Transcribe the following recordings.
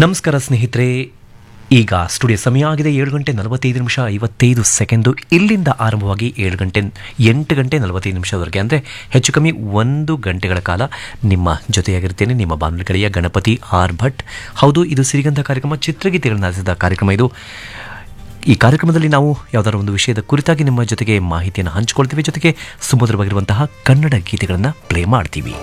ನಮಸ್ಕಾರ ಸ್ನೇಹಿತರೆ ಈಗ ಸ್ಟುಡಿಯೋ ಸಮಯ ಆಗಿದೆ ಏಳು ಗಂಟೆ ನಲವತ್ತೈದು ನಿಮಿಷ ಐವತ್ತೈದು ಸೆಕೆಂಡು ಇಲ್ಲಿಂದ ಆರಂಭವಾಗಿ ಏಳು ಗಂಟೆ ಎಂಟು ಗಂಟೆ ನಲವತ್ತೈದು ನಿಮಿಷದವರೆಗೆ ಅಂದರೆ ಹೆಚ್ಚು ಕಮ್ಮಿ ಒಂದು ಗಂಟೆಗಳ ಕಾಲ ನಿಮ್ಮ ಜೊತೆಯಾಗಿರ್ತೇನೆ ನಿಮ್ಮ ಬಾನುಲಿ ಗೆಳೆಯ ಗಣಪತಿ ಆರ್ ಭಟ್ ಹೌದು ಇದು ಸಿರಿಗಂಧ ಕಾರ್ಯಕ್ರಮ ಚಿತ್ರಗೀತೆಗಳನ್ನು ಆರಿಸಿದ ಕಾರ್ಯಕ್ರಮ ಇದು ಈ ಕಾರ್ಯಕ್ರಮದಲ್ಲಿ ನಾವು ಯಾವುದಾದ್ರು ಒಂದು ವಿಷಯದ ಕುರಿತಾಗಿ ನಿಮ್ಮ ಜೊತೆಗೆ ಮಾಹಿತಿಯನ್ನು ಹಂಚಿಕೊಳ್ತೀವಿ ಜೊತೆಗೆ ಸುಮಧುರವಾಗಿರುವಂತಹ ಕನ್ನಡ ಗೀತೆಗಳನ್ನು ಪ್ಲೇ ಮಾಡ್ತೀವಿ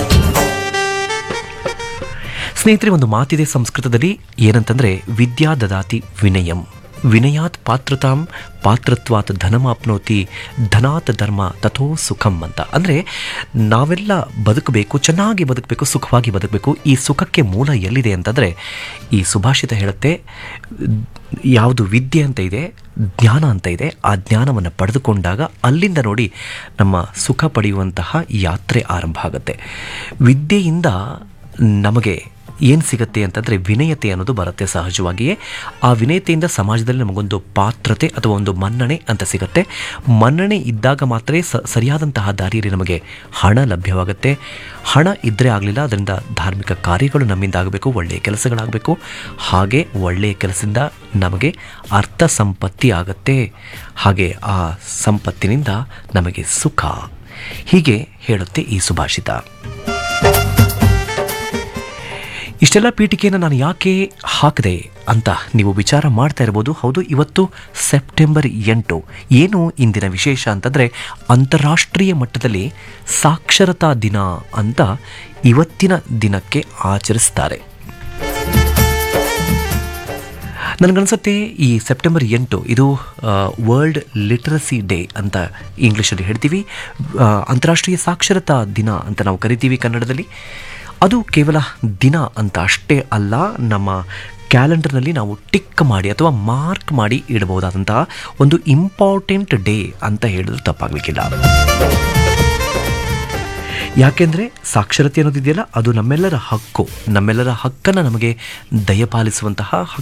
ಸ್ನೇಹಿತರೆ ಒಂದು ಮಾತಿದೆ ಸಂಸ್ಕೃತದಲ್ಲಿ ಏನಂತಂದ್ರೆ ವಿದ್ಯಾ ದದಾತಿ ವಿನಯಂ ವಿನಯಾತ್ ಪಾತ್ರತಾಂ ಪಾತ್ರತ್ವಾತ್ ಧನಮಾಪ್ನೋತಿ ಧನಾತ್ ಧರ್ಮ ತಥೋ ಸುಖಂ ಅಂತ ಅಂದರೆ ನಾವೆಲ್ಲ ಬದುಕಬೇಕು ಚೆನ್ನಾಗಿ ಬದುಕಬೇಕು ಸುಖವಾಗಿ ಬದುಕಬೇಕು ಈ ಸುಖಕ್ಕೆ ಮೂಲ ಎಲ್ಲಿದೆ ಅಂತಂದರೆ ಈ ಸುಭಾಷಿತ ಹೇಳುತ್ತೆ ಯಾವುದು ವಿದ್ಯೆ ಅಂತ ಇದೆ ಜ್ಞಾನ ಅಂತ ಇದೆ ಆ ಜ್ಞಾನವನ್ನು ಪಡೆದುಕೊಂಡಾಗ ಅಲ್ಲಿಂದ ನೋಡಿ ನಮ್ಮ ಸುಖ ಪಡೆಯುವಂತಹ ಯಾತ್ರೆ ಆರಂಭ ಆಗುತ್ತೆ ವಿದ್ಯೆಯಿಂದ ನಮಗೆ ಏನು ಸಿಗುತ್ತೆ ಅಂತಂದರೆ ವಿನಯತೆ ಅನ್ನೋದು ಬರುತ್ತೆ ಸಹಜವಾಗಿಯೇ ಆ ವಿನಯತೆಯಿಂದ ಸಮಾಜದಲ್ಲಿ ನಮಗೊಂದು ಪಾತ್ರತೆ ಅಥವಾ ಒಂದು ಮನ್ನಣೆ ಅಂತ ಸಿಗುತ್ತೆ ಮನ್ನಣೆ ಇದ್ದಾಗ ಮಾತ್ರ ಸ ಸರಿಯಾದಂತಹ ದಾರಿಯಲ್ಲಿ ನಮಗೆ ಹಣ ಲಭ್ಯವಾಗುತ್ತೆ ಹಣ ಇದ್ದರೆ ಆಗಲಿಲ್ಲ ಅದರಿಂದ ಧಾರ್ಮಿಕ ಕಾರ್ಯಗಳು ನಮ್ಮಿಂದ ಆಗಬೇಕು ಒಳ್ಳೆಯ ಕೆಲಸಗಳಾಗಬೇಕು ಹಾಗೆ ಒಳ್ಳೆಯ ಕೆಲಸದಿಂದ ನಮಗೆ ಅರ್ಥ ಸಂಪತ್ತಿ ಆಗುತ್ತೆ ಹಾಗೆ ಆ ಸಂಪತ್ತಿನಿಂದ ನಮಗೆ ಸುಖ ಹೀಗೆ ಹೇಳುತ್ತೆ ಈ ಸುಭಾಷಿತ ಇಷ್ಟೆಲ್ಲ ಪೀಠಿಕೆಯನ್ನು ನಾನು ಯಾಕೆ ಹಾಕಿದೆ ಅಂತ ನೀವು ವಿಚಾರ ಮಾಡ್ತಾ ಇರ್ಬೋದು ಹೌದು ಇವತ್ತು ಸೆಪ್ಟೆಂಬರ್ ಎಂಟು ಏನು ಇಂದಿನ ವಿಶೇಷ ಅಂತಂದರೆ ಅಂತಾರಾಷ್ಟ್ರೀಯ ಮಟ್ಟದಲ್ಲಿ ಸಾಕ್ಷರತಾ ದಿನ ಅಂತ ಇವತ್ತಿನ ದಿನಕ್ಕೆ ಆಚರಿಸ್ತಾರೆ ನನಗನ್ಸುತ್ತೆ ಈ ಸೆಪ್ಟೆಂಬರ್ ಎಂಟು ಇದು ವರ್ಲ್ಡ್ ಲಿಟ್ರಸಿ ಡೇ ಅಂತ ಇಂಗ್ಲೀಷಲ್ಲಿ ಹೇಳ್ತೀವಿ ಆ, ಅಂತಾರಾಷ್ಟ್ರೀಯ ಸಾಕ್ಷರತಾ ದಿನ ಅಂತ ನಾವು ಕರಿತೀವಿ ಕನ್ನಡದಲ್ಲಿ ಅದು ಕೇವಲ ದಿನ ಅಂತ ಅಷ್ಟೇ ಅಲ್ಲ ನಮ್ಮ ಕ್ಯಾಲೆಂಡರ್ನಲ್ಲಿ ನಾವು ಟಿಕ್ ಮಾಡಿ ಅಥವಾ ಮಾರ್ಕ್ ಮಾಡಿ ಇಡಬಹುದಾದಂತಹ ಒಂದು ಇಂಪಾರ್ಟೆಂಟ್ ಡೇ ಅಂತ ಹೇಳಿದ್ರು ತಪ್ಪಾಗಲಿಕ್ಕಿಲ್ಲ ಯಾಕೆಂದರೆ ಸಾಕ್ಷರತೆ ಅನ್ನೋದಿದೆಯಲ್ಲ ಅದು ನಮ್ಮೆಲ್ಲರ ಹಕ್ಕು ನಮ್ಮೆಲ್ಲರ ಹಕ್ಕನ್ನು ನಮಗೆ ದಯಪಾಲಿಸುವಂತಹ